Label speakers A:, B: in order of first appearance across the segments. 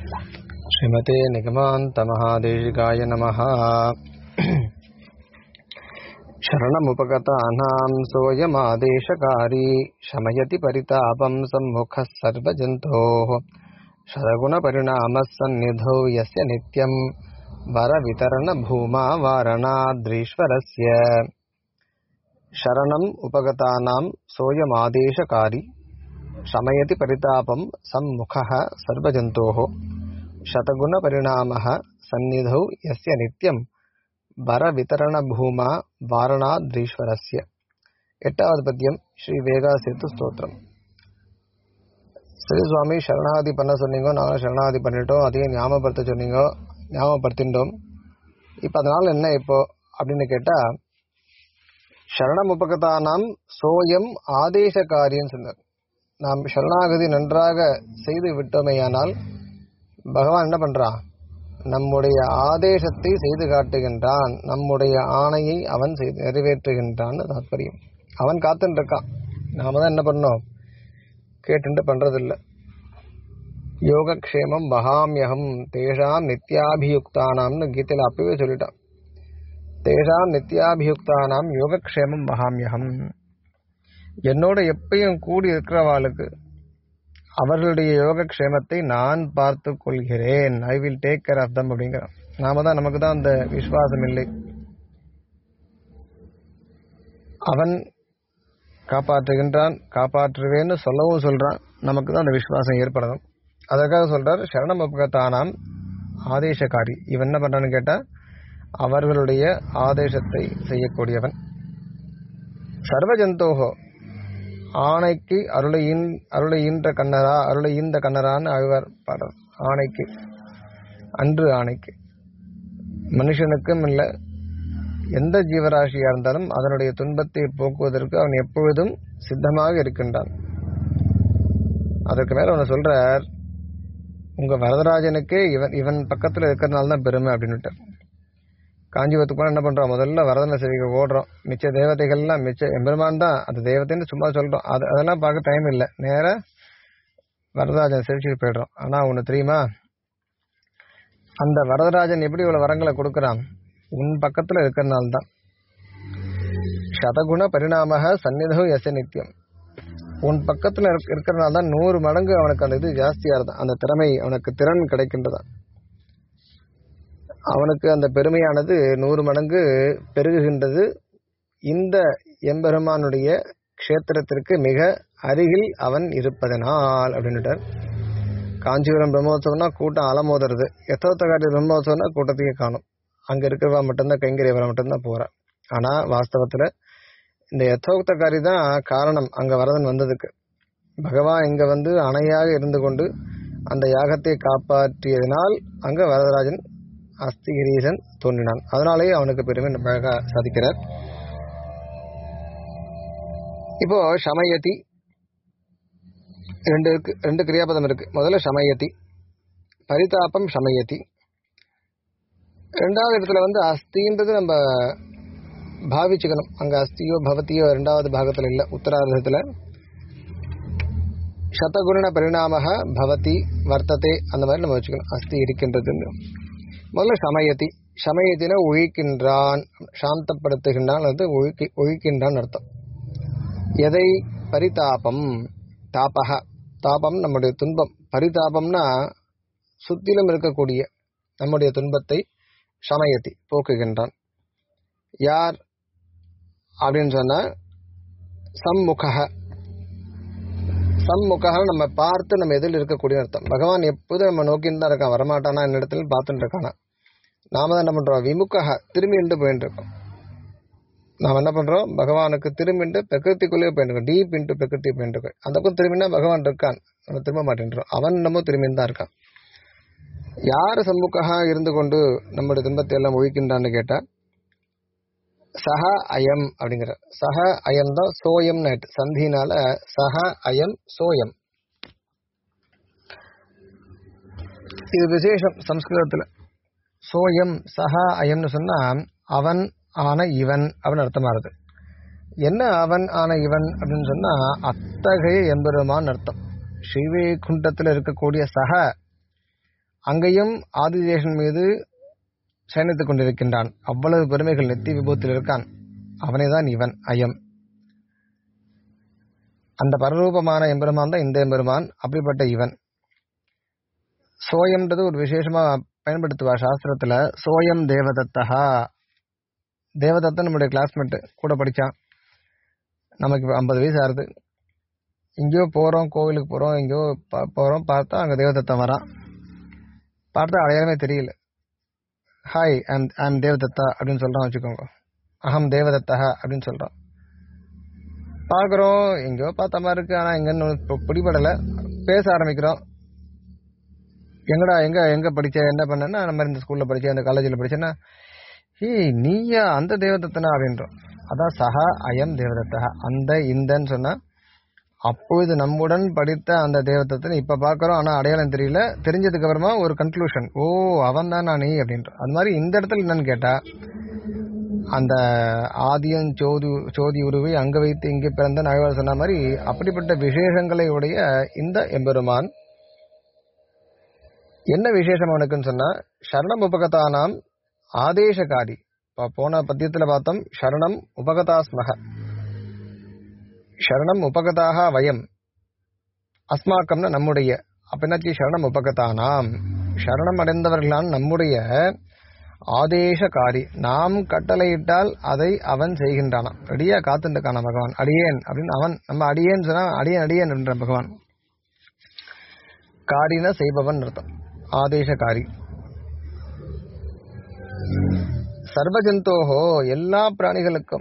A: श्रीमते निगमान्तमहादेशिकाय नमः शरणमुपगतानां सोऽयमादेशकारी शमयति परितापं सम्मुखः सर्वजन्तोः शतगुणपरिणामः सन्निधौ यस्य नित्यं वरवितरणभूमा वारणाद्रीश्वरस्य शरणम् उपगतानां सोऽयमादेशकारी शमयति परितापं सम्मुखः सर्वजन्तोः शतगुणपरिणामः सन्निधौ यस्य नित्यं வரவிதரணபூமா வாரணாத்ரீஸ்வரஸ்ய எட்டாவது பத்தியம் ஸ்ரீ வேகாசேத்து ஸ்தோத்திரம் சரி சுவாமி சரணாதி பண்ண சொன்னீங்க நாங்களும் சரணாதி பண்ணிட்டோம் அதையும் ஞாபகப்படுத்த சொன்னீங்க ஞாபகப்படுத்திட்டோம் இப்போ அதனால என்ன இப்போ அப்படின்னு கேட்டா சரணம் உபகதானாம் சோயம் ஆதேசகாரின்னு சொன்னார் நாம் சரணாகதி நன்றாக செய்து விட்டோமேயானால் பகவான் என்ன பண்றான் நம்முடைய ஆதேசத்தை செய்து காட்டுகின்றான் நம்முடைய ஆணையை அவன் செய்து நிறைவேற்றுகின்றான் தாற்பயம் அவன் காத்துட்டு இருக்கான் நாம தான் என்ன பண்ணோம் கேட்டுட்டு பண்றதில்ல யோகக்ஷேமம் பகாமியகம் தேஷாம் நித்யாபியுக்தானாம்னு கீதையில அப்பவே சொல்லிட்டான் தேஷாம் நித்யாபியுக்தானாம் யோகக்ஷேமம் பகாமியகம் என்னோட எப்பயும் கூடி இருக்கிறவாளுக்கு அவர்களுடைய யோகக்ஷேமத்தை நான் பார்த்து கொள்கிறேன் I will take care of them அப்படிங்கிறான் நாம தான் நமக்கு தான் அந்த விசுவாசம் இல்லை அவன் காப்பாற்றுகின்றான் காப்பாற்றுவேன்னு சொல்லவும் சொல்றான் நமக்கு தான் அந்த விசுவாசம் ஏற்படணும் அதற்காக சொல்றார் சரணம் அபகத்தானாம் ஆதேசக்காரி இவன் என்ன பண்றான்னு கேட்டா அவர்களுடைய ஆதேசத்தை செய்யக்கூடியவன் சர்வஜந்தோகோ ஆணைக்கு அருளையின் அருளையின்ற கண்ணரா அருளை ஈந்த கண்ணரான்னு அழுவார் பாடல் ஆணைக்கு அன்று ஆணைக்கு மனுஷனுக்கும் இல்லை எந்த ஜீவராசியா இருந்தாலும் அதனுடைய துன்பத்தை போக்குவதற்கு அவன் எப்பொழுதும் சித்தமாக இருக்கின்றான் அதற்கு மேல அவனை சொல்றார் உங்க வரதராஜனுக்கே இவன் இவன் பக்கத்துல இருக்கிறதுனால தான் பெருமை அப்படின்னுட்டு காஞ்சிபுரத்துக்கு போனால் என்ன பண்றோம் முதல்ல வரதன சேவைக்கு ஓடுறோம் மிச்ச தேவதைகள்லாம் மிச்ச எம்பெருமான் தான் அந்த தெய்வத்தைன்னு சும்மா சொல்றோம் அது அதெல்லாம் பார்க்க டைம் இல்லை நேரா வரதராஜன் சேவிச்சுட்டு போயிடுறோம் ஆனா ஒன்று தெரியுமா அந்த வரதராஜன் எப்படி இவ்வளவு வரங்களை கொடுக்கறான் உன் பக்கத்துல இருக்கிறனால தான் சதகுண பரிணாமக சந்நிதோ எச நித்தியம் உன் பக்கத்துல இருக்கிறனால தான் நூறு மடங்கு அவனுக்கு அந்த இது ஜாஸ்தியா இருந்தான் அந்த திறமை அவனுக்கு திறன் கிடைக்கின்றதான் அவனுக்கு அந்த பெருமையானது நூறு மடங்கு பெருகுகின்றது இந்த எம்பெருமானுடைய க்ஷேத்திரத்திற்கு மிக அருகில் அவன் இருப்பதனால் அப்படின்னுட்டார் காஞ்சிபுரம் பிரம்மோத்சவம்னா கூட்டம் அலமோதுறது யத்தோத்தகாரி பிரம்மோத்சவம்னா கூட்டத்தையே காணும் அங்க இருக்கிறவா மட்டும்தான் கைங்கரியவரை மட்டும்தான் போறா ஆனா வாஸ்தவத்துல இந்த யத்தோக்தகாரி தான் காரணம் அங்க வரதன் வந்ததுக்கு பகவான் இங்க வந்து அணையாக இருந்து கொண்டு அந்த யாகத்தை காப்பாற்றியதனால் அங்க வரதராஜன் அஸ்திகிரீசன் தோன்றினான் அதனாலேயே அவனுக்கு பெருமை அழகா சாதிக்கிறார் இப்போ சமயத்தி ரெண்டு இருக்கு ரெண்டு கிரியாபதம் இருக்கு முதல்ல சமயத்தி பரிதாபம் சமயத்தி ரெண்டாவது இடத்துல வந்து அஸ்தின்றது நம்ம பாவிச்சுக்கணும் அங்க அஸ்தியோ பவத்தியோ ரெண்டாவது பாகத்துல இல்ல உத்தரார்த்தத்துல சதகுண பரிணாமக பவதி வர்த்தத்தை அந்த மாதிரி நம்ம வச்சுக்கணும் அஸ்தி இருக்கின்றதுன்னு முதல்ல சமயத்தி சமயத்தின ஒழிக்கின்றான் சாந்தப்படுத்துகின்றான் அது ஒழிக்கி ஒழிக்கின்றான் அர்த்தம் எதை பரிதாபம் தாபக தாபம் நம்முடைய துன்பம் பரிதாபம்னா சுத்திலும் இருக்கக்கூடிய நம்முடைய துன்பத்தை சமயத்தி போக்குகின்றான் யார் அப்படின்னு சொன்னா சம்முக சம்முக நம்ம பார்த்து நம்ம எதில் இருக்கக்கூடிய அர்த்தம் பகவான் எப்போதும் நம்ம நோக்கின்னு தான் இருக்கான் வரமாட்டானா இந்த இடத்துல பார்த்துட்டு இருக்கானா நாம தான் என்ன பண்றோம் விமுக திரும்பிண்டு போயிட்டு இருக்கோம் நாம் என்ன பண்றோம் பகவானுக்கு திரும்பிண்டு பிரகிருதிக்குள்ளேயே போயிட்டு இருக்கோம் டீப் இன்ட்டு பிரகிருதி போயிட்டு இருக்கோம் அந்த பக்கம் திரும்பினா பகவான் இருக்கான் நம்ம திரும்ப மாட்டேன்றோம் அவன் நம்ம திரும்பின்னு தான் இருக்கான் யார் சம்முகா இருந்து கொண்டு நம்முடைய துன்பத்தை எல்லாம் ஒழிக்கின்றான்னு கேட்டா சஹ அயம் அப்படிங்கிற சஹ அயம் தான் சோயம் சந்தினால சஹ அயம் சோயம் இது விசேஷம் சம்ஸ்கிருதத்துல சோயம் சஹ அயம்னு சொன்னா அவன் ஆன இவன் அப்படின்னு அர்த்தமாகுது என்ன அவன் ஆன இவன் அப்படின்னு சொன்னா அத்தகைய எம்பெருமான் அர்த்தம் ஸ்ரீவைகுண்டத்தில் இருக்கக்கூடிய சக அங்கேயும் ஆதிசேஷன் மீது சயனித்துக் கொண்டிருக்கின்றான் அவ்வளவு பெருமைகள் நெத்தி விபூத்தில் இருக்கான் அவனே தான் இவன் அயம் அந்த பரரூபமான எம்பெருமான் தான் இந்த எம்பெருமான் அப்படிப்பட்ட இவன் சோயம்ன்றது ஒரு விசேஷமா பயன்படுத்துவா சாஸ்திரத்துல சோயம் தேவதத்தா தேவதத்தன் நம்முடைய கிளாஸ்மேட் கூட படிச்சான் நமக்கு இப்போ ஐம்பது வயசு ஆறுது எங்கேயோ போறோம் கோவிலுக்கு போறோம் எங்கேயோ பா- போறோம் பார்த்தா அங்க தேவதத்தன் வரான் பார்த்தா அடையாளமே தெரியல ஹாய் ஐம் ஐம் தேவதத்தா அப்படின்னு சொல்றான் வச்சுக்கோங்க அகம் தேவதத்தா அப்படின்னு சொல்றான் பார்க்குறோம் எங்கேயோ பார்த்த மாதிரி இருக்கு ஆனா எங்கன்னு இப்போ பிடிபடல பேச ஆரம்பிக்கிறோம் எங்கடா எங்க எங்க படிச்ச என்ன பண்ணேன்னா அந்த மாதிரி இந்த ஸ்கூல்ல படிச்சேன் இந்த காலேஜில் படிச்சேன்னா ஏய் நீயா அந்த தேவதத்தனா அப்படின்றோம் அதான் சஹா அயம் தேவதத்தா அந்த இந்தன்னு சொன்னா அப்பொழுது நம்முடன் படித்த அந்த தேவதத்தன் இப்ப பார்க்கறோம் ஆனா அடையாளம் தெரியல தெரிஞ்சதுக்கு அப்புறமா ஒரு கன்க்ளூஷன் ஓ அவன் தான் நீ அப்படின்றோம் அது மாதிரி இந்த இடத்துல என்னன்னு கேட்டா அந்த ஆதியன் சோதி சோதி உருவை அங்க வைத்து இங்கே பிறந்த நகவர் சொன்ன மாதிரி அப்படிப்பட்ட விசேஷங்களை உடைய இந்த எம்பெருமான் என்ன விசேஷம் அவனுக்குன்னு சொன்னா சரணம் உபகதானாம் ஆதேசகாரி இப்ப போன பத்தியத்துல பார்த்தோம் சரணம் உபகதாஸ்மக சரணம் உபகதாக வயம் அஸ்மாக்கம்னா நம்முடைய அப்ப என்னாச்சு சரணம் உபகதானாம் சரணம் அடைந்தவர்களான் நம்முடைய ஆதேசகாரி நாம் கட்டளையிட்டால் அதை அவன் செய்கின்றானாம் ரெடியா காத்துட்டு இருக்கான பகவான் அடியேன் அப்படின்னு அவன் நம்ம அடியேன் சொன்னா அடியேன் அடியேன் என்ற பகவான் காரின செய்பவன் அர்த்தம் ஆதேசகாரி சர்வஜந்தோஹோ எல்லா பிராணிகளுக்கும்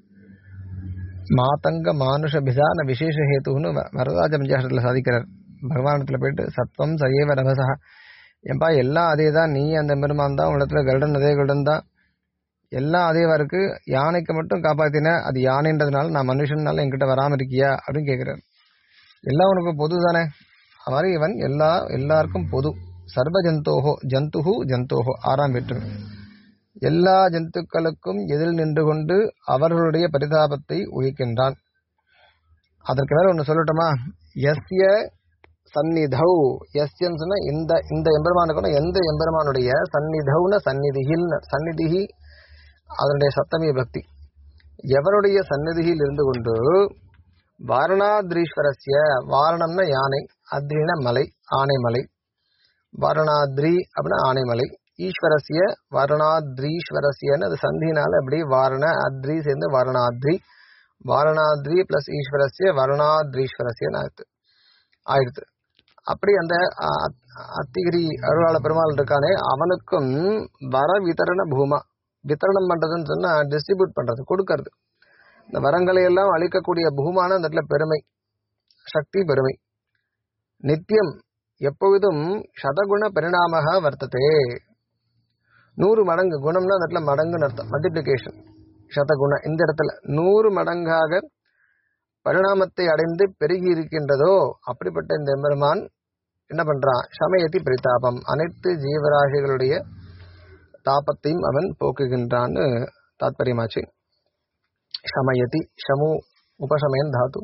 A: மாதங்க மானுஷ பிசான விசேஷ ஹேத்துன்னு வ- வரதராஜ பஞ்சாசத்தில் சாதிக்கிறார் பகவானத்துல போயிட்டு சத்வம் சயேவ ரமசா ஏன்பா எல்லாம் அதே தான் நீ அந்த பெருமான் தான் உலகத்துல கருடன் அதே கருடன் தான் எல்லாம் அதேவா இருக்கு யானைக்கு மட்டும் காப்பாத்தின அது யானைன்றதுனால நான் மனுஷனால என்கிட்ட வராம இருக்கியா அப்படின்னு கேட்கிறார் எல்லாம் உனக்கு பொது தானே அது மாதிரி இவன் எல்லா எல்லாருக்கும் பொது சர்வ ஜந்தோஹோ ஜந்துஹு ஜந்தோஹோ ஆறாம் வேற்றுமை எல்லா ஜந்துக்களுக்கும் எதிரில் நின்று கொண்டு அவர்களுடைய பரிதாபத்தை உயிர்க்கின்றான் அதற்கு மேல ஒன்று சொல்லட்டுமா எஸ்ய சந்நிதௌ எஸ்யன்னு சொன்னா இந்த இந்த எம்பெருமானுக்கு எந்த எம்பெருமானுடைய சந்நிதௌன சந்நிதியில் சந்நிதிகி அதனுடைய சப்தமி பக்தி எவருடைய சந்நிதியில் இருந்து கொண்டு வாரணாத்ரீஸ்வரஸ்ய வாரணம்னா யானை அத்ரின மலை ஆனைமலை வாரணாத்ரி அப்படின்னா ஆனைமலை ஈஸ்வரஸ்ய வாரணாத்ரீஸ்வரஸ்யன்னு அது சந்தினால அப்படி வாரண அத்ரி சேர்ந்து வாரணாத்ரி வாரணாத்ரி பிளஸ் ஈஸ்வரஸ்ய வருணாத்ரீஸ்வரஸ்யன்னு ஆயிடுத்து ஆயிடுத்து அப்படி அந்த அ- அ- அத்திகிரி அருளாள பெருமாள் இருக்கானே அவனுக்கும் வர விதரண பூமா வித்தரணம் பண்றதுன்னு சொன்னா டிஸ்ட்ரிபியூட் பண்றது கொடுக்கறது இந்த வரங்களை எல்லாம் அளிக்கக்கூடிய பூமான அந்த இடத்துல பெருமை சக்தி பெருமை நித்தியம் எப்பொழுதும் சதகுண பரிணாமக வர்த்ததே நூறு மடங்கு குணம்னா அந்த இடத்துல மடங்குன்னு அர்த்தம் மல்டிப்ளிகேஷன் சதகுண இந்த இடத்துல நூறு மடங்காக பரிணாமத்தை அடைந்து பெருகி இருக்கின்றதோ அப்படிப்பட்ட இந்த எம்பெருமான் என்ன பண்றான் சமயத்தி பரிதாபம் அனைத்து ஜீவராசிகளுடைய தாபத்தையும் அவன் போக்குகின்றான்னு தாத்பரியமாச்சு சமயதி ஷமு உபசமயன் தாத்து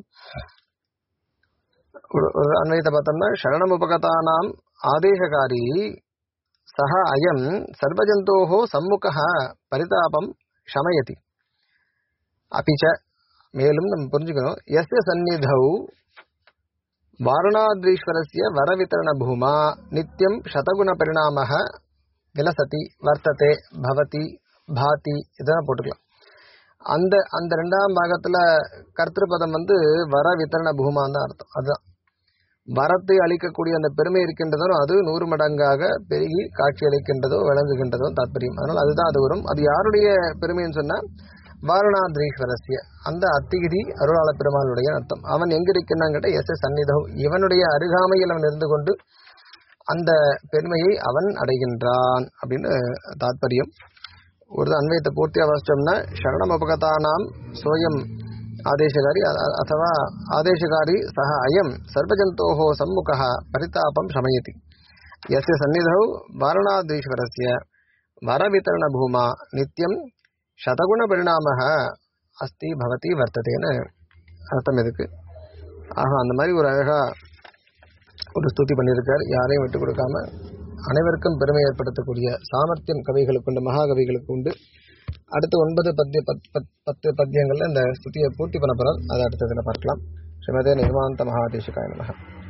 A: ஒரு ஒரு அன்வயத்தை பார்த்தோம்னா சரணம் உபகதானாம் ஆதேசகாரி சஹ அயம் சர்வஜந்தோஹோ சம்முகः பரிதாபம் சமயதி அபிச்ச மேலும் நம்ம புரிஞ்சுக்கணும் எஸ்ய சந்நிதௌ வாரணாத்ரீஸ்வரஸ்ய வரவிதரண பூமா நித்தியம் சதகுண பரிணாம விலசதி வர்த்ததே பவதி பாதி இதெல்லாம் போட்டுக்கலாம் அந்த அந்த ரெண்டாம் பாகத்துல கர்த்திருப்பதம் வந்து வர வித்தரண பூமான்னு தான் அர்த்தம் அதுதான் வரத்தை அளிக்கக்கூடிய அந்த பெருமை இருக்கின்றதோ அது நூறு மடங்காக பெருகி காட்சி அளிக்கின்றதோ விளங்குகின்றதோ தாத்பரியம் அதனால் அதுதான் அது வரும் அது யாருடைய பெருமைன்னு சொன்னா வாரணாத்ரீஸ்வரஸ்ய அந்த அத்திகிரி அருளாள பெருமாளுடைய அர்த்தம் அவன் எங்க இருக்கின்றான் கேட்ட எஸ் எஸ் சந்நிதோ இவனுடைய அருகாமையில் அவன் இருந்து கொண்டு அந்த பெருமையை அவன் அடைகின்றான் அப்படின்னு தாத்பரியம் ஒரு அன்வயத்தை பூர்த்தியா வாசிச்சோம்னா சரணம் உபகதானாம் சோயம் ஆதேசகாரி அ- அ- அथवा ஆதேசகாரி சக அயம் சர்வஜந்தோஹோ சம்முகः பரிதாபம் சமயதி यस्य सन्निधौ वारणाद्रीश्वरस्य वरवितरणभूमा நித்தியம் சதகுணபரிணாமः அஸ்தி பவதி வர்த்ததேன்னு அர்த்தம் இதுக்கு ஆஹா அந்த மாதிரி ஒரு அழகா ஒரு ஸ்துதி பண்ணியிருக்கார் யாரையும் விட்டு கொடுக்காம அனைவருக்கும் பெருமை ஏற்படுத்தக்கூடிய சாமர்த்தியம் கவிகளுக்கு உண்டு மகாகவிகளுக்கு உண்டு அடுத்து ஒன்பது பத்திய பத் பத் பத்து பத்தியங்கள்ல இந்த ஸ்துதியை பூர்த்தி பண்ண போறார் அதை அடுத்ததுல பார்க்கலாம் ஸ்ரீமதே நிர்மாந்த மகாதேசிகாய நமக